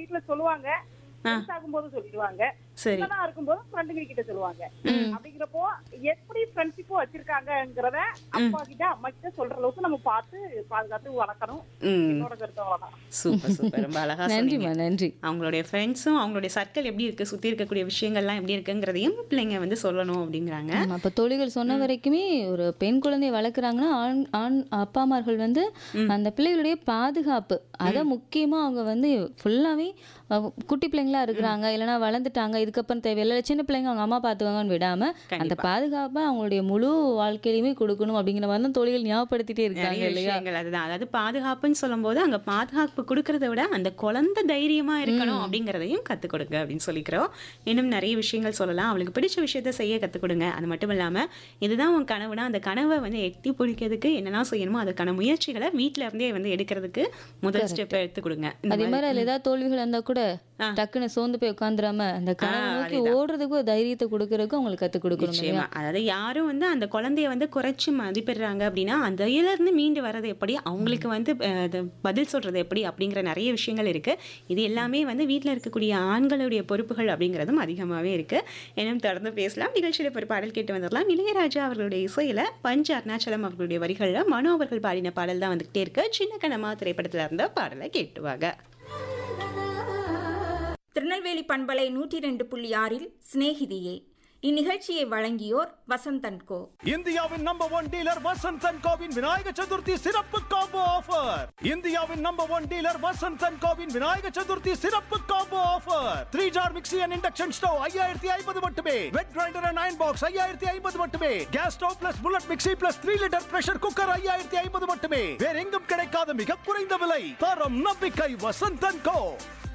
வீட்டுல சொல்லுவாங்க பெருசாகும் போது சொல்லிடுவாங்க சரி சின்னதா இருக்கும்போது ஃப்ரெண்டுங்க கிட்ட சொல்லுவாங்க அப்படிங்கிறப்போ எப்படி ஃப்ரெண்ட்ஷிப் வச்சிருக்காங்கங்கிறத அப்பா கிட்ட அம்மா கிட்ட சொல்ற அளவுக்கு நம்ம பார்த்து பாதுகாத்து வளர்க்கணும் ம் என்னோட கருத்து அவ்வளவுதான் சூப்பர் சூப்பர் ரொம்ப அழகா சொன்னீங்க நன்றிம்மா நன்றி அவங்களுடைய ஃப்ரெண்ட்ஸும் அவங்களுடைய சர்க்கிள் எப்படி இருக்கு சுத்தி இருக்கக்கூடிய விஷயங்கள்லாம் எப்படி இருக்குங்கிறதையும் பிள்ளைங்க வந்து சொல்லணும் அப்படிங்கிறாங்க ஆமா அப்ப தோழிகள் சொன்ன வரைக்குமே ஒரு பெண் குழந்தையை வளர்க்குறாங்கன்னா ஆண் ஆண் அப்பாமார்கள் வந்து அந்த பிள்ளைகளுடைய பாதுகாப்பு அதை முக்கியமா அவங்க வந்து ஃபுல்லாவே அஹ், குட்டி பிள்ளைங்களா இருக்கிறாங்க இல்லைன்னா வளர்ந்துட்டாங்க இதுக்கப்புறம் தேவையில்லை இல்ல சின்ன பிள்ளைங்க அவங்க அம்மா பார்த்துவாங்கன்னு விடாம அந்த கண்டிப்பா. பாதுகாப்பை அவங்களுடைய முழு வாழ்க்கையிலுமே கொடுக்கணும் அப்படிங்கிற மாதிரி தான் தோழிகள் ஞாபகப்படுத்திட்டே இருக்காங்க நிறைய இல்லையா விஷயங்கள் அதுதான் அதாவது பாதுகாப்புன்னு சொல்லும்போது அங்க பாதுகாப்பு கொடுக்கறத விட அந்த குழந்தை தைரியமா இருக்கணும் அப்படிங்கறதையும் கத்துக் கொடுங்க அப்படின்னு சொல்லிக்கிறோம் இன்னும் நிறைய விஷயங்கள் சொல்லலாம் அவளுக்கு பிடிச்ச விஷயத்த செய்ய கத்துக் கொடுங்க அது மட்டும் இல்லாம இதுதான் உன் கனவுனா அந்த கனவை வந்து எட்டி பிடிக்கிறதுக்கு என்னெல்லாம் செய்யணுமோ அதுக்கான முயற்சிகளை வீட்ல இருந்தே வந்து எடுக்கிறதுக்கு முதல் ஸ்டெப் எடுத்து கொடுங்க இந்த அதே மாதிரி அதுல ஏதாவது தோல்விகள் இருந்தா கூட டக்குன்னு சோர்ந்து போய் உட்காந்துராம அந்த கனவை நோக்கி ஓடுறதுக்கு ஒரு தைரியத்தை கொடுக்கறதுக்கு அவங்களுக்கு கத்துக் கொடுக்கணும் இல்லையா? நிச்சயமா அதாவது யாரும் வந்து அந்த குழந்தைய வந்து குறைச்சு மதிப்பிடுறாங்க அப்படின்னா அந்த இருந்து மீண்டு வர்றது எப்படி அவங்களுக்கு வந்து அஹ், அது பதில் சொல்றது எப்படி அப்படிங்கிற நிறைய விஷயங்கள் இருக்கு இது எல்லாமே வந்து வீட்டில் இருக்கக்கூடிய ஆண்களுடைய பொறுப்புகள் அப்படிங்கிறதும் அதிகமாகவே இருக்கு இன்னும் தொடர்ந்து பேசலாம் நிகழ்ச்சியில் ஒரு பாடல் கேட்டு வந்துடலாம் இளையராஜா அவர்களுடைய இசையில பஞ்ச அருணாச்சலம் அவர்களுடைய வரிகளில் மனோ அவர்கள் பாடின பாடல் தான் வந்துகிட்டே இருக்கு சின்ன கனமா திரைப்படத்துல இருந்த பாடலை கேட்டுவாங்க திருநெல்வேலி பண்பலை நூற்றி ரெண்டு புள்ளி ஆறில் சிநேகிதியே இந்நிகழ்ச்சியை வழங்கியோர் வசந்தன் கோ இந்தியாவின் number one dealer Vasanth and கோவின் விநாயக சதுர்த்தி சிறப்பு காம்போ ஆஃபர் இந்தியாவின் number one dealer Vasanth and கோவின் விநாயக சதுர்த்தி சிறப்பு combo offer three jar mixie and induction stove ஐயாயிரத்தி ஐம்பது மட்டுமே wet grinder and iron box ஐயாயிரத்தி ஐம்பது மட்டுமே gas stove plus bullet mixie plus three litre pressure cooker ஐயாயிரத்தி ஐம்பது மட்டுமே வேற எங்கும் கிடைக்காத மிக குறைந்த விலை தரம் நம்பிக்கை வசந்த் அண்ட் கோ